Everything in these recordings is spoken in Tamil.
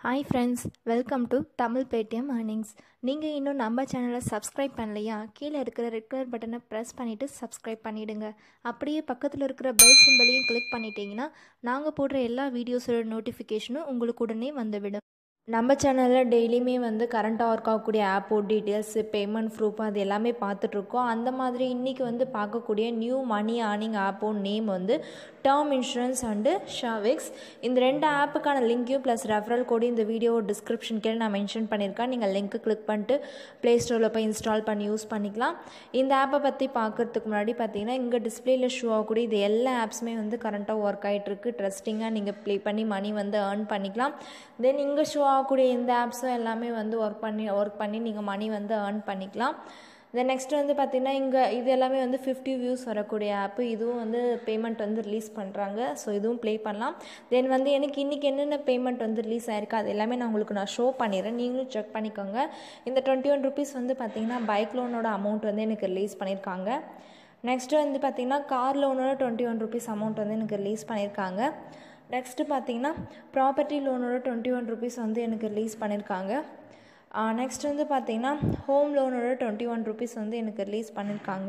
hi friends welcome to Tamil Paytm earnings நீங்கள் இன்னும் நம்ம சேனலை சப்ஸ்கிரைப் பண்ணலையா கீழே இருக்கிற ரெட் கலர் பட்டனை ப்ரெஸ் பண்ணிவிட்டு சப்ஸ்கிரைப் பண்ணிவிடுங்க அப்படியே பக்கத்தில் இருக்கிற பெல் சிம்பலையும் கிளிக் பண்ணிட்டீங்கன்னா நாங்கள் போடுற எல்லா வீடியோஸோட நோட்டிஃபிகேஷனும் உங்களுக்கு உடனே வந்துவிடும் நம்ம சேனலில் டெய்லியுமே வந்து கரண்ட்டாக ஒர்க் ஆகக்கூடிய ஆப்போ டீட்டெயில்ஸு பேமெண்ட் ப்ரூஃப் அது எல்லாமே பார்த்துட்ருக்கோம் அந்த மாதிரி இன்றைக்கி வந்து பார்க்கக்கூடிய நியூ மணி ஏர்னிங் ஆப்போ நேம் வந்து டேர்ம் இன்சூரன்ஸ் அண்டு ஷாவிக்ஸ் இந்த ரெண்டு ஆப்புக்கான லிங்க்கையும் ப்ளஸ் ரெஃபரல் கோடு இந்த வீடியோ டிஸ்கிரிப்ஷன் கீழே நான் மென்ஷன் பண்ணியிருக்கேன் நீங்கள் லிங்க்கு கிளிக் பண்ணிட்டு ப்ளே ஸ்டோரில் போய் இன்ஸ்டால் பண்ணி யூஸ் பண்ணிக்கலாம் இந்த ஆப்பை பற்றி பார்க்குறதுக்கு முன்னாடி பார்த்தீங்கன்னா இங்கே டிஸ்பிளேயில் ஷோ ஆகக்கூடிய இது எல்லா ஆப்ஸுமே வந்து கரண்ட்டாக ஒர்க் ஆகிட்டுருக்கு ட்ரஸ்டிங்காக நீங்கள் ப்ளே பண்ணி மணி வந்து ஏர்ன் பண்ணிக்கலாம் தென் இங்கே ஷோ ஆகக்கூடிய இந்த ஆப்ஸும் எல்லாமே வந்து ஒர்க் பண்ணி ஒர்க் பண்ணி நீங்கள் மணி வந்து ஏர்ன் பண்ணிக்கலாம் தென் நெக்ஸ்ட் வந்து பார்த்திங்கன்னா இங்கே இது எல்லாமே வந்து ஃபிஃப்டி வியூஸ் வரக்கூடிய ஆப்பு இதுவும் வந்து பேமெண்ட் வந்து ரிலீஸ் பண்ணுறாங்க ஸோ இதுவும் ப்ளே பண்ணலாம் தென் வந்து எனக்கு இன்றைக்கி என்னென்ன பேமெண்ட் வந்து ரிலீஸ் ஆயிருக்கு அது எல்லாமே நான் உங்களுக்கு நான் ஷோ பண்ணிடுறேன் நீங்களும் செக் பண்ணிக்கோங்க இந்த டுவெண்ட்டி ஒன் ருபீஸ் வந்து பார்த்திங்கன்னா பைக் லோனோட அமௌண்ட் வந்து எனக்கு ரிலீஸ் பண்ணியிருக்காங்க நெக்ஸ்ட்டு வந்து பார்த்திங்கன்னா கார் லோனோட டுவெண்ட்டி ஒன் ருபீஸ் அமௌண்ட் வந்து எனக்கு ரிலீஸ் பண்ணியிருக்காங்க நெக்ஸ்ட்டு பார்த்தீங்கன்னா ப்ராப்பர்ட்டி லோனோட டுவெண்ட்டி ஒன் ருபீஸ் வந்து எனக்கு ரிலீஸ் பண்ணியிருக்காங்க நெக்ஸ்ட் வந்து பார்த்தீங்கன்னா ஹோம் லோனோட டுவெண்ட்டி ஒன் ருபீஸ் வந்து எனக்கு ரிலீஸ் பண்ணியிருக்காங்க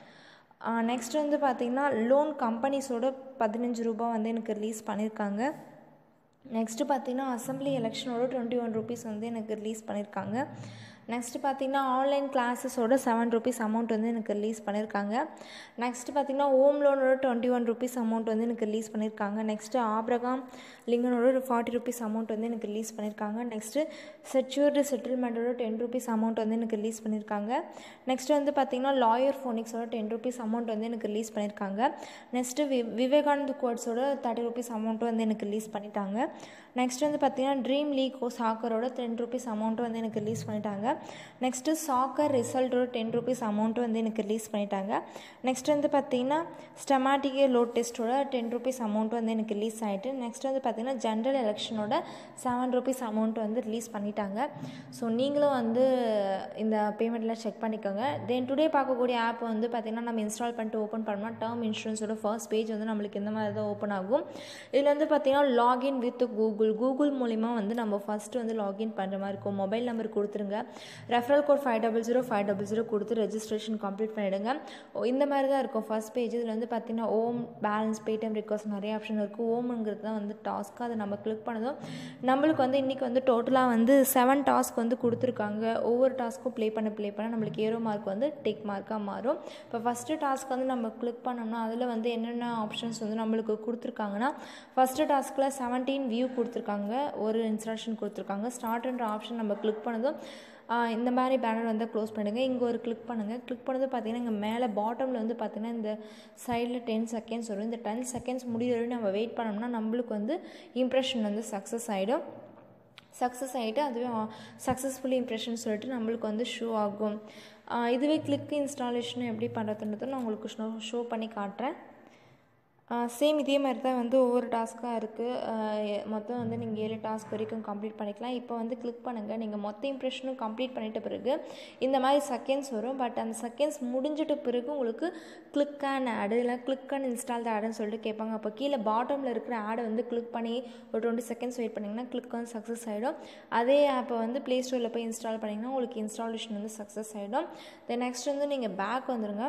நெக்ஸ்ட் வந்து பார்த்திங்கன்னா லோன் கம்பெனிஸோட பதினஞ்சு ரூபா வந்து எனக்கு ரிலீஸ் பண்ணியிருக்காங்க நெக்ஸ்ட்டு பார்த்தீங்கன்னா அசம்பிளி எலெக்ஷனோட டுவெண்ட்டி ஒன் ருபீஸ் வந்து எனக்கு ரிலீஸ் பண்ணியிருக்காங்க நெக்ஸ்ட்டு பார்த்தீங்கன்னா ஆன்லைன் கிளாஸஸோட செவன் ருபீஸ் அமௌண்ட் வந்து எனக்கு ரிலீஸ் பண்ணியிருக்காங்க நெக்ஸ்ட்டு பார்த்தீங்கன்னா ஹோம் லோனோட டுவெண்ட்டி ஒன் ருபீஸ் அமௌண்ட் வந்து எனக்கு ரிலீஸ் பண்ணியிருக்காங்க நெக்ஸ்ட்டு ஆப்ரகாம் லிங்கனோட ஒரு ஃபார்ட்டி ருபீஸ் அமௌண்ட் வந்து எனக்கு ரிலீஸ் பண்ணியிருக்காங்க நெக்ஸ்ட்டு செக்யூர்டு செட்டில்மெண்ட்டோட டென் ருபீஸ் அமௌண்ட் வந்து எனக்கு ரிலீஸ் பண்ணியிருக்காங்க நெக்ஸ்ட்டு வந்து பார்த்தீங்கன்னா லாயர் ஃபோனிக்ஸோட டென் ருபீஸ் அமௌண்ட் வந்து எனக்கு ரிலீஸ் பண்ணியிருக்காங்க நெக்ஸ்ட்டு வி விவேகானந்த் கோட்ஸோட தேர்ட்டி ருபீஸ் அமௌண்ட் வந்து எனக்கு ரிலீஸ் பண்ணிட்டாங்க நெக்ஸ்ட் வந்து பார்த்தீங்கன்னா ட்ரீம் லீக் சாக்கரோட டென் ருபீஸ் அமௌண்ட் வந்து எனக்கு ரிலீஸ் பண்ணிட்டாங்க நெக்ஸ்ட்டு சாக்கர் ரிசல்ட்டோட டென் ருபீஸ் அமௌண்ட் வந்து எனக்கு ரிலீஸ் பண்ணிட்டாங்க நெக்ஸ்ட் வந்து பார்த்தீங்கன்னா ஸ்டமாட்டிகே லோட் டெஸ்ட்டோட டென் ருபீஸ் அமௌண்ட் வந்து எனக்கு ரிலீஸ் ஆகிட்டு நெக்ஸ்ட் வந்து பார்த்தீங்கன்னா ஜென்ரல் எலெக்ஷனோட செவன் ருபீஸ் அமௌண்ட் வந்து ரிலீஸ் பண்ணிட்டாங்க ஸோ நீங்களும் வந்து இந்த பேமெண்ட்லாம் செக் பண்ணிக்கோங்க தென் டுடே பார்க்கக்கூடிய ஆப் வந்து பார்த்திங்கன்னா நம்ம இன்ஸ்டால் பண்ணிட்டு ஓப்பன் பண்ணோம்னா டேர்ம் இன்சூரன்ஸோட ஃபர்ஸ்ட் பேஜ் வந்து நம்மளுக்கு இந்த மாதிரி தான் ஓப்பன் ஆகும் இதில் வந்து பார்த்திங்கன்னா லாகின் வித் கூகுள் கூகுள் மூலிமா வந்து நம்ம ஃபஸ்ட்டு வந்து லாகின் பண்ணுற மாதிரி இருக்கும் மொபைல் நம்பர் கொடுத்துருங்க referral code five double zero five double zero கொடுத்து ரெஜிஸ்ட்ரேஷன் கம்ப்ளீட் பண்ணிவிடுங்க இந்த மாதிரி தான் இருக்கும் ஃபஸ்ட் பேஜ் இதில் வந்து பார்த்திங்கன்னா ஓம் பேலன்ஸ் பேடிஎம் ரிக்வஸ்ட் நிறைய ஆப்ஷன் இருக்குது ஓம்ங்கிறது தான் வந்து டாஸ்க்கு அதை நம்ம கிளிக் பண்ணதும் நம்மளுக்கு வந்து இன்றைக்கி வந்து டோட்டலாக வந்து செவன் டாஸ்க் வந்து கொடுத்துருக்காங்க ஒவ்வொரு டாஸ்க்கும் ப்ளே பண்ண ப்ளே பண்ண நம்மளுக்கு ஏரோ மார்க் வந்து டிக் மார்க்காக மாறும் இப்போ ஃபஸ்ட்டு டாஸ்க் வந்து நம்ம கிளிக் பண்ணோம்னா அதில் வந்து என்னென்ன ஆப்ஷன்ஸ் வந்து நம்மளுக்கு கொடுத்துருக்காங்கன்னா ஃபஸ்ட்டு டாஸ்க்கில் செவன்டீன் வியூ கொடுத்துருக்காங்க ஒரு இன்ஸ்ட்ரக்ஷன் கொடுத்துருக்காங்க ஸ்டார்ட்ன்ற ஆப்ஷன் நம்ம கிளிக் பண்ணதும் இந்த மாதிரி பேனர் வந்து க்ளோஸ் பண்ணிடுங்க இங்கே ஒரு கிளிக் பண்ணுங்கள் கிளிக் பண்ணது பார்த்தீங்கன்னா இங்கே மேலே பாட்டமில் வந்து பார்த்திங்கன்னா இந்த சைடில் டென் செகண்ட்ஸ் வரும் இந்த டென் செகண்ட்ஸ் முடிகிற வரையும் நம்ம வெயிட் பண்ணோம்னா நம்மளுக்கு வந்து இம்ப்ரெஷன் வந்து சக்ஸஸ் ஆகிடும் சக்ஸஸ் ஆகிட்டு அதுவே சக்ஸஸ்ஃபுல்லி இம்ப்ரெஷன் சொல்லிட்டு நம்மளுக்கு வந்து ஷோ ஆகும் இதுவே கிளிக் இன்ஸ்டாலேஷன் எப்படி பண்ணுறதுன்றதை நான் உங்களுக்கு ஷோ ஷோ பண்ணி காட்டுறேன் சேம் இதே மாதிரி தான் வந்து ஒவ்வொரு டாஸ்க்காக இருக்குது மொத்தம் வந்து நீங்கள் ஏழு டாஸ்க் வரைக்கும் கம்ப்ளீட் பண்ணிக்கலாம் இப்போ வந்து கிளிக் பண்ணுங்கள் நீங்கள் மொத்த இம்ப்ரெஷனும் கம்ப்ளீட் பண்ணிட்ட பிறகு இந்த மாதிரி செகண்ட்ஸ் வரும் பட் அந்த செகண்ட்ஸ் முடிஞ்சிட்ட பிறகு உங்களுக்கு கிளிக் அண்ட் ஆடு இல்லை கிளிக் அண்ட் இன்ஸ்டால் த ஆடுன்னு சொல்லிட்டு கேட்பாங்க அப்போ கீழே பாட்டமில் இருக்கிற ஆடை வந்து கிளிக் பண்ணி ஒரு டுவெண்ட்டி செகண்ட்ஸ் வெயிட் பண்ணிங்கன்னா கிளிக் வந்து சக்ஸஸ் ஆகிடும் அதே ஆப்பை வந்து ப்ளே ஸ்டோரில் போய் இன்ஸ்டால் பண்ணிங்கன்னா உங்களுக்கு இன்ஸ்டாலேஷன் வந்து சக்ஸஸ் ஆகிடும் தென் நெக்ஸ்ட் வந்து நீங்கள் பேக் வந்துடுங்க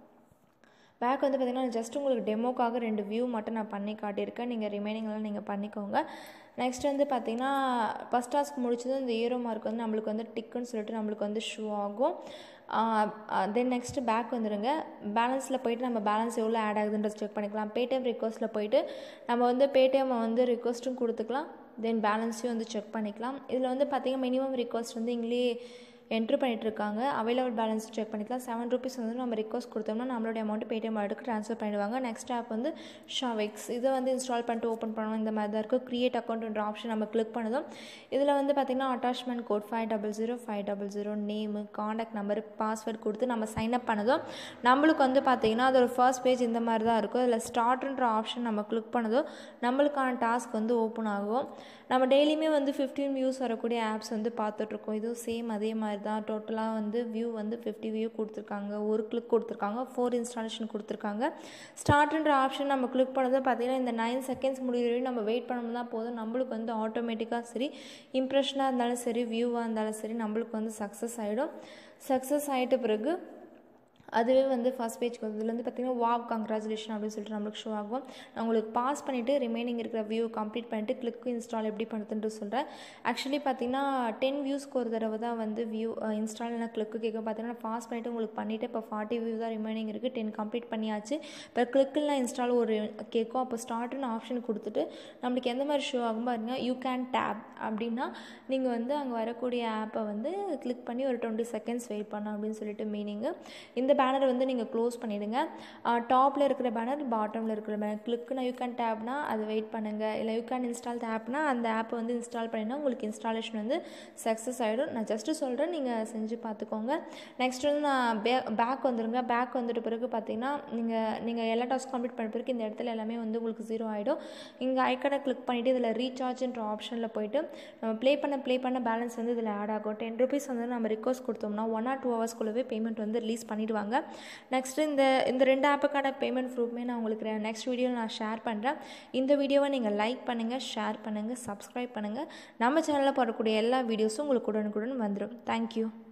பேக் வந்து பார்த்திங்கன்னா ஜஸ்ட் உங்களுக்கு டெமோக்காக ரெண்டு வியூ மட்டும் நான் பண்ணி காட்டியிருக்கேன் நீங்கள் ரிமைனிங்லாம் நீங்கள் பண்ணிக்கோங்க நெக்ஸ்ட் வந்து பார்த்திங்கன்னா ஃபஸ்ட் டாஸ்க் முடிச்சதும் இந்த ஏரோ மார்க் வந்து நம்மளுக்கு வந்து டிக்குன்னு சொல்லிட்டு நம்மளுக்கு வந்து ஷூ ஆகும் தென் நெக்ஸ்ட்டு பேக் வந்துடுங்க பேலன்ஸில் போயிட்டு நம்ம பேலன்ஸ் எவ்வளோ ஆட் ஆகுதுன்றது செக் பண்ணிக்கலாம் பேடிஎம் ரிக்வஸ்ட்டில் போயிட்டு நம்ம வந்து பேடிஎம்மை வந்து ரிக்வஸ்ட்டும் கொடுத்துக்கலாம் தென் பேலன்ஸையும் வந்து செக் பண்ணிக்கலாம் இதில் வந்து பார்த்திங்கன்னா மினிமம் ரிக்வஸ்ட் வந்து இங்கேயே என்ட்ரு பண்ணிட்டுருக்காங்க அவைலபிள் பேலன்ஸ் செக் பண்ணிக்கலாம் செவன் ருபீஸ் வந்து நம்ம ரிக்வஸ்ட் கொடுத்தோம்னா நம்மளுடைய அமௌண்ட் பேடிஎம் வாலெட்டுக்கு ட்ரான்ஸ்ஃபர் பண்ணிடுவாங்க நெக்ஸ்ட் ஆப் வந்து ஷாவெக்ஸ் இதை வந்து இன்ஸ்டால் பண்ணிட்டு ஓப்பன் பண்ணணும் இந்த மாதிரி தான் இருக்குது க்ரியேட் அக்கௌண்ட்ன்ற ஆப்ஷன் நம்ம கிளிக் பண்ணதும் இதில் வந்து பார்த்திங்கன்னா attachment code five double zero five double zero name contact number password கொடுத்து நம்ம சைன் அப் பண்ணதும் நம்மளுக்கு வந்து பார்த்திங்கன்னா அதோட ஃபர்ஸ்ட் பேஜ் இந்த மாதிரி தான் இருக்கும் அதில் ஸ்டார்ட்ன்ற ஆப்ஷன் நம்ம கிளிக் பண்ணதும் நம்மளுக்கான டாஸ்க் வந்து ஓப்பன் ஆகும் நம்ம டெய்லியுமே வந்து ஃபிஃப்டீன் வியூஸ் வரக்கூடிய ஆப்ஸ் வந்து பார்த்துட்ருக்கோம் இதுவும் சேம் அதே மாதிரி மாதிரி தான் டோட்டலாக வந்து வியூ வந்து ஃபிஃப்டி வியூ கொடுத்துருக்காங்க ஒரு கிளிக் கொடுத்துருக்காங்க ஃபோர் இன்ஸ்டாலேஷன் கொடுத்துருக்காங்க ஸ்டார்ட்ன்ற ஆப்ஷன் நம்ம கிளிக் பண்ணது பார்த்தீங்கன்னா இந்த நைன் செகண்ட்ஸ் முடிகிற வரையும் நம்ம வெயிட் பண்ணோம்னா போதும் நம்மளுக்கு வந்து ஆட்டோமேட்டிக்காக சரி இம்ப்ரெஷனாக இருந்தாலும் சரி வியூவாக இருந்தாலும் சரி நம்மளுக்கு வந்து சக்ஸஸ் ஆகிடும் சக்ஸஸ் ஆகிட்ட பிறகு அதுவே வந்து ஃபஸ்ட் பேஜ்க்கு வந்து இதுலேருந்து பார்த்தீங்கன்னா வாவ் கங்க்ராச்சுலேஷன் அப்படின்னு சொல்லிட்டு நம்மளுக்கு ஷோ ஆகும் நான் உங்களுக்கு பாஸ் பண்ணிவிட்டு ரிமைனிங் இருக்கிற வியூ கம்ப்ளீட் பண்ணிட்டு கிளிக் இன்ஸ்டால் எப்படி பண்ணுறதுன்ட்டு சொல்கிறேன் ஆக்சுவலி பார்த்தீங்கன்னா டென் வியூஸ்க்கு ஒரு தடவை தான் வந்து வியூ இன்ஸ்டால் நான் கிளிக்கு கேட்க பார்த்தீங்கன்னா பாஸ் பண்ணிவிட்டு உங்களுக்கு பண்ணிவிட்டு இப்போ ஃபார்ட்டி வியூ தான் ரிமைனிங் இருக்குது டென் கம்ப்ளீட் பண்ணியாச்சு இப்போ கிளிக்கில் இன்ஸ்டால் ஒரு கேட்கும் அப்போ ஸ்டார்ட்னு ஆப்ஷன் கொடுத்துட்டு நம்மளுக்கு எந்த மாதிரி ஷோ ஆகும் பாருங்க யூ கேன் டேப் அப்படின்னா நீங்கள் வந்து அங்கே வரக்கூடிய ஆப்பை வந்து கிளிக் பண்ணி ஒரு டுவெண்ட்டி செகண்ட்ஸ் வெயிட் பண்ணணும் அப்படின்னு சொல்லிட்டு மீனிங்கு இந்த பேனர் வந்து நீங்கள் க்ளோஸ் பண்ணிவிடுங்க டாப்பில் இருக்கிற பேனர் பாட்டமில் இருக்கிற பேனர் கிளிக்குனா யூ கேன் டேப்னா அது வெயிட் பண்ணுங்கள் இல்லை யூ கேன் இன்ஸ்டால் டேப்னா அந்த ஆப்பை வந்து இன்ஸ்டால் பண்ணினா உங்களுக்கு இன்ஸ்டாலேஷன் வந்து சக்ஸஸ் ஆகிடும் நான் ஜஸ்ட்டு சொல்கிறேன் நீங்கள் செஞ்சு பார்த்துக்கோங்க நெக்ஸ்ட் வந்து நான் பே பேக் வந்துடுங்க பேக் வந்துட்ட பிறகு பார்த்தீங்கன்னா நீங்கள் நீங்கள் எல்லா டாஸ்க் கம்ப்ளீட் பண்ண பிறகு இந்த இடத்துல எல்லாமே வந்து உங்களுக்கு ஜீரோ ஆகிடும் இங்கே ஐக்கனை கிளிக் பண்ணிவிட்டு இதில் ரீசார்ஜ்ன்ற ஆப்ஷனில் போயிட்டு நம்ம ப்ளே பண்ண ப்ளே பண்ண பேலன்ஸ் வந்து இதில் ஆட் ஆகும் டென் ருபீஸ் வந்து நம்ம ரிக்வஸ்ட் கொடுத்தோம்னா ஒன் ஆர் டூ ஹவர்ஸ்க்குள்ளவே பேமெண்ட் வந்து ரிலீஸ் பண்ணிவிடுவாங்க நெக்ஸ்ட்டு இந்த இந்த ரெண்டு ஆப்புக்கான பேமெண்ட் ப்ரூஃப்மே நான் உங்களுக்கு நெக்ஸ்ட் வீடியோவில் நான் ஷேர் பண்ணுறேன் இந்த வீடியோவை நீங்கள் லைக் பண்ணுங்கள் ஷேர் பண்ணுங்கள் சப்ஸ்கிரைப் பண்ணுங்கள் நம்ம சேனலில் போடக்கூடிய எல்லா வீடியோஸும் உங்களுக்கு உடனுக்குடன் வந்துடும் தேங்க்யூ